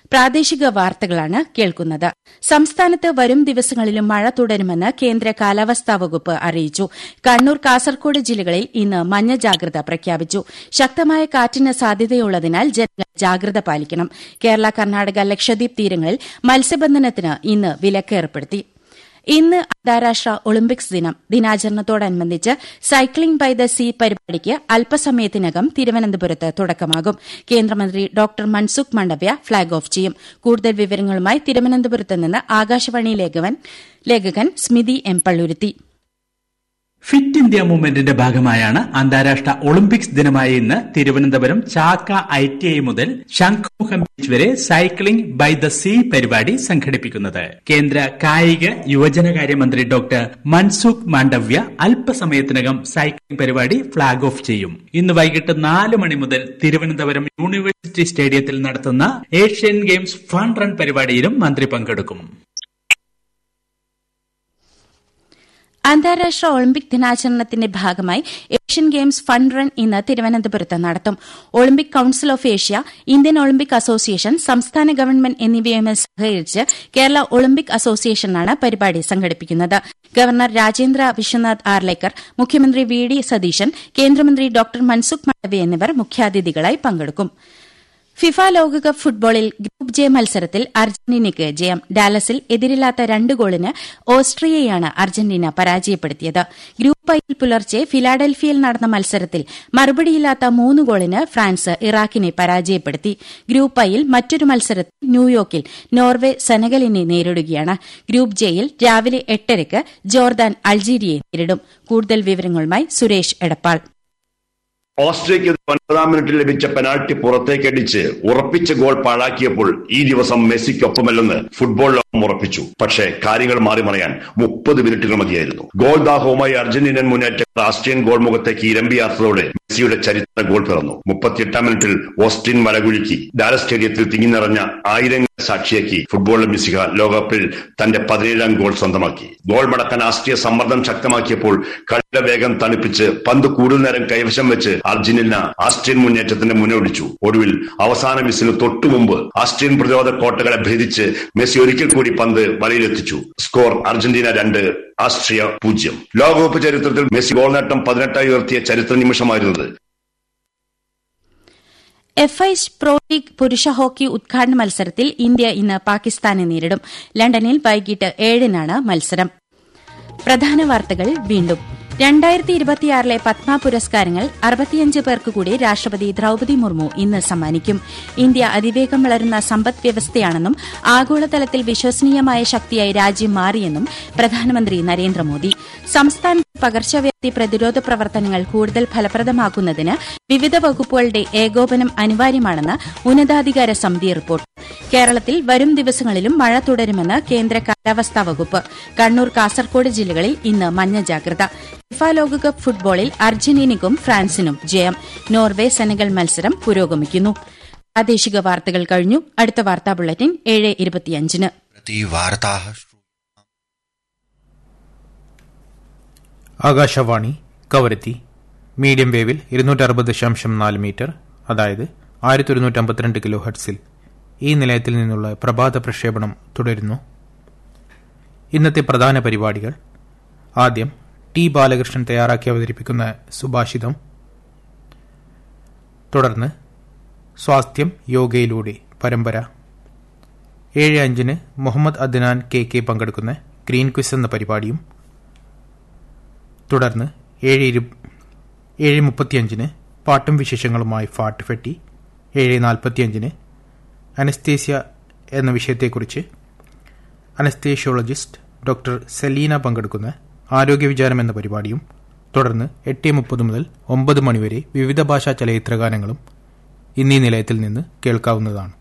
പ്രാദേശിക വാർത്തകളാണ് കേൾക്കുന്നത് സംസ്ഥാനത്ത് വരും ദിവസങ്ങളിലും മഴ തുടരുമെന്ന് കേന്ദ്ര കാലാവസ്ഥാ വകുപ്പ് അറിയിച്ചു കണ്ണൂർ കാസർകോട് ജില്ലകളിൽ ഇന്ന് മഞ്ഞ ജാഗ്രത പ്രഖ്യാപിച്ചു ശക്തമായ കാറ്റിന് സാധ്യതയുള്ളതിനാൽ ജനങ്ങൾ ജാഗ്രത പാലിക്കണം കേരള കർണാടക ലക്ഷദ്വീപ് തീരങ്ങളിൽ മത്സ്യബന്ധനത്തിന് ഇന്ന് വിലക്ക് ഏർപ്പെടുത്തി ഇന്ന് അന്താരാഷ്ട്ര ഒളിമ്പിക്സ് ദിനം ദിനാചരണത്തോടനുബന്ധിച്ച് സൈക്ലിംഗ് ബൈ ദ സീ പരിപാടിക്ക് അല്പസമയത്തിനകം തിരുവനന്തപുരത്ത് തുടക്കമാകും കേന്ദ്രമന്ത്രി doctor Mansukh Mandaviya flag off ചെയ്യും കൂടുതൽ വിവരങ്ങളുമായി തിരുവനന്തപുരത്ത് നിന്ന് ആകാശവാണി ലേഖകൻ Smithi M Palluruthy fit India മൂവ്മെന്റിന്റെ ഭാഗമായാണ് അന്താരാഷ്ട്ര ഒളിമ്പിക്സ് ദിനമായ ഇന്ന് Thiruvananthapuram Chakka I T I മുതൽ ശംഖുമുഖം ബീച്ച് വരെ സൈക്ലിംഗ് ബൈ ദ സീ പരിപാടി സംഘടിപ്പിക്കുന്നത് കേന്ദ്ര കായിക യുവജനകാര്യ മന്ത്രി ഡോക്ടർ മൻസുഖ് മാണ്ഡവ്യ അല്പസമയത്തിനകം സൈക്ലിംഗ് പരിപാടി ഫ്ളാഗ് ഓഫ് ചെയ്യും ഇന്ന് വൈകിട്ട് നാല് മണി മുതൽ തിരുവനന്തപുരം യൂണിവേഴ്സിറ്റി സ്റ്റേഡിയത്തിൽ നടത്തുന്ന ഏഷ്യൻ ഗെയിംസ് ഫൺ റൺ പരിപാടിയിലും മന്ത്രി പങ്കെടുക്കും അന്താരാഷ്ട്ര ഒളിമ്പിക് ദിനാചരണത്തിന്റെ ഭാഗമായി ഏഷ്യൻ ഗെയിംസ് ഫണ്ട് റൺ ഇന്ന് തിരുവനന്തപുരത്ത് നടത്തും Olympic council of Asia Indian Olympic association സംസ്ഥാന ഗവൺമെന്റ് എന്നിവയുമായി സഹകരിച്ച് കേരള ഒളിമ്പിക് അസോസിയേഷനാണ് പരിപാടി സംഘടിപ്പിക്കുന്നത് ഗവർണർ രാജേന്ദ്ര വിശ്വനാഥ് ആർലേക്കർ മുഖ്യമന്ത്രി വി ഡി സതീശൻ കേന്ദ്രമന്ത്രി ഡോക്ടർ മൻസുഖ് മാണ്ഡവ്യ എന്നിവർ മുഖ്യാതിഥികളായി പങ്കെടുക്കും ഫിഫ ലോകകപ്പ് ഫുട്ബോളിൽ ഗ്രൂപ്പ് ജെ മത്സരത്തിൽ അർജന്റീനയ്ക്ക് ജയം ഡാലസിൽ എതിരില്ലാത്ത രണ്ട് ഗോളിന് ഓസ്ട്രിയയാണ് അർജന്റീന പരാജയപ്പെടുത്തിയത് ഗ്രൂപ്പ് ഐയിൽ പുലർച്ചെ ഫിലാഡൽഫിയയിൽ നടന്ന മത്സരത്തിൽ മറുപടിയില്ലാത്ത മൂന്ന് ഗോളിന് ഫ്രാൻസ് ഇറാഖിനെ പരാജയപ്പെടുത്തി ഗ്രൂപ്പ് ഐയിൽ മറ്റൊരു മത്സരത്തിൽ ന്യൂയോർക്കിൽ നോർവെ സെനഗലിനെ നേരിടുകയാണ് ഗ്രൂപ്പ് ജെയിൽ രാവിലെ എട്ടരയ്ക്ക് ജോർദാൻ അൾജീരിയയെ നേരിടും കൂടുതൽ വിവരങ്ങളുമായി സുരേഷ് എടപ്പാൾ ഓസ്ട്രിയയ്ക്ക് ഒൻപതാം മിനിറ്റിൽ ലഭിച്ച പെനാൽറ്റി പുറത്തേക്കടിച്ച് ഉറപ്പിച്ച ഗോൾ പാഴാക്കിയപ്പോൾ ഈ ദിവസം മെസ്സിക്കൊപ്പമല്ലെന്ന് ഫുട്ബോൾ ലോകം ഉറപ്പിച്ചു പക്ഷേ കാര്യങ്ങൾ മാറി മറിയാൻ മുപ്പത് മിനിറ്റുകൾ മതിയായിരുന്നു ഗോൾ ദാഹവുമായി അർജന്റീനൻ മുന്നേറ്റ ആസ്ട്രിയൻ ഗോൾ മുഖത്തേക്ക് ഇരമ്പിയാർത്തതോടെ മെസ്സിയുടെ ചരിത്ര ഗോൾ പിറന്നു മുപ്പത്തിയെട്ടാം മിനിറ്റിൽ ഓസ്റ്റിൻ മലകുലുക്കി ഡാലസ് സ്റ്റേഡിയത്തിൽ തിങ്ങി നിറഞ്ഞ ആയിരങ്ങൾ സാക്ഷിയാക്കി ഫുട്ബോൾ മിസിക ലോകകപ്പിൽ തന്റെ പതിനേഴാം ഗോൾ സ്വന്തമാക്കി ഗോൾ മടക്കാൻ ആസ്ട്രിയ സമ്മർദ്ദം ശക്തമാക്കിയപ്പോൾ കളിയുടെ വേഗം തണുപ്പിച്ച് പന്ത് കൂടുതൽ നേരം കൈവശം വെച്ച് അർജന്റീന ആസ്ട്രിയൻ മുന്നേറ്റത്തിന്റെ മുന്നോടിച്ചു ഒടുവിൽ അവസാന മിസ്സിന് തൊട്ടുമുമ്പ് ആസ്ട്രിയൻ പ്രതിരോധ കോട്ടകളെ ഭേദിച്ച് മെസ്സി ഒരിക്കൽ കൂടി പന്ത് വലയിലെത്തിച്ചു സ്കോർ അർജന്റീന രണ്ട് ആസ്ട്രിയ പൂജ്യം ലോകകപ്പ് ചരിത്രത്തിൽ മെസ്സി ഗോൾ നേട്ടം പതിനെട്ടായി ഉയർത്തിയ ചരിത്ര നിമിഷമായിരുന്നത് എഫ് ഐ പ്രോ ലീഗ് പുരുഷ ഹോക്കി ഉദ്ഘാടന മത്സരത്തിൽ ഇന്ത്യ ഇന്ന് പാകിസ്ഥാനെ നേരിടും ലണ്ടനിൽ വൈകിട്ട് ഏഴിനാണ് മത്സരം പ്രധാന വാർത്തകൾ വീണ്ടും രണ്ടായിരത്തി ഇരുപത്തിയാറിലെ പത്മ പുരസ്കാരങ്ങൾ അറുപത്തിയഞ്ച് പേർക്ക് കൂടി രാഷ്ട്രപതി ദ്രൌപതി മുർമു ഇന്ന് സമ്മാനിക്കും ഇന്ത്യ അതിവേഗം വളരുന്ന സമ്പദ് വ്യവസ്ഥയാണെന്നും ആഗോളതലത്തിൽ വിശ്വസനീയമായ ശക്തിയായി രാജ്യം മാറിയെന്നും പ്രധാനമന്ത്രി നരേന്ദ്രമോദി സംസ്ഥാനത്ത് പകർച്ചവ്യാധി പ്രതിരോധ പ്രവർത്തനങ്ങൾ കൂടുതൽ ഫലപ്രദമാക്കുന്നതിന് വിവിധ വകുപ്പുകളുടെ ഏകോപനം അനിവാര്യമാണെന്ന് ഉന്നതാധികാര സമിതി റിപ്പോർട്ട് കേരളത്തിൽ വരും ദിവസങ്ങളിലും മഴ തുടരുമെന്ന് കേന്ദ്ര കാലാവസ്ഥാ വകുപ്പ് കണ്ണൂർ കാസർകോട് ജില്ലകളിൽ ഇന്ന് മഞ്ഞ ജാഗ്രത ഫിഫ ലോകകപ്പ് ഫുട്ബോളിൽ അർജന്റീനയ്ക്കും ഫ്രാൻസിനും ജയം നോർവെ സെനഗൽ മത്സരം പുരോഗമിക്കുന്നു പ്രാദേശിക വാർത്തകൾ കഴിഞ്ഞു അടുത്ത വാർത്താ ബുള്ളറ്റിൻ ഏഴ് ഇരുപത്തിയഞ്ചിന് ആകാശവാണി കവരത്തി മീഡിയം വേവിൽ ഇരുന്നൂറ്റി അറുപത് ദശാംശം നാല് മീറ്റർ അതായത് ആയിരത്തി ഒരുന്നൂറ്റി അമ്പത്തിരണ്ട് കിലോ ഹെർട്സിൽ ഈ നിലയത്തിൽ നിന്നുള്ള പ്രഭാത പ്രക്ഷേപണം തുടരുന്നു ഇന്നത്തെ പ്രധാന പരിപാടികൾ ആദ്യം ടി ബാലകൃഷ്ണൻ തയ്യാറാക്കി അവതരിപ്പിക്കുന്ന സുഭാഷിതം തുടർന്ന് സ്വാസ്ഥ്യം യോഗയിലൂടെ പരമ്പര ഏഴ് അഞ്ചിന് മുഹമ്മദ് അദ്നാൻ കെ കെ പങ്കെടുക്കുന്ന ഗ്രീൻ ക്വിസ് എന്ന പരിപാടിയും തുടർന്ന് ഏഴ് ഇരു ഏഴ് മുപ്പത്തിയഞ്ചിന് പാട്ടും വിശേഷങ്ങളുമായി ഫാട്ട് ഫെട്ടി ഏഴ് നാൽപ്പത്തിയഞ്ചിന് അനസ്തേസ്യ എന്ന വിഷയത്തെക്കുറിച്ച് അനസ്തേഷ്യോളജിസ്റ്റ് ഡോക്ടർ സെലീന പങ്കെടുക്കുന്ന ആരോഗ്യ വിചാരം എന്ന പരിപാടിയും തുടർന്ന് എട്ട് മുപ്പത് മുതൽ ഒമ്പത് മണിവരെ വിവിധ ഭാഷാ ചലച്ചിത്രഗാനങ്ങളും ഇന്നീ നിലയത്തിൽ നിന്ന് കേൾക്കാവുന്നതാണ്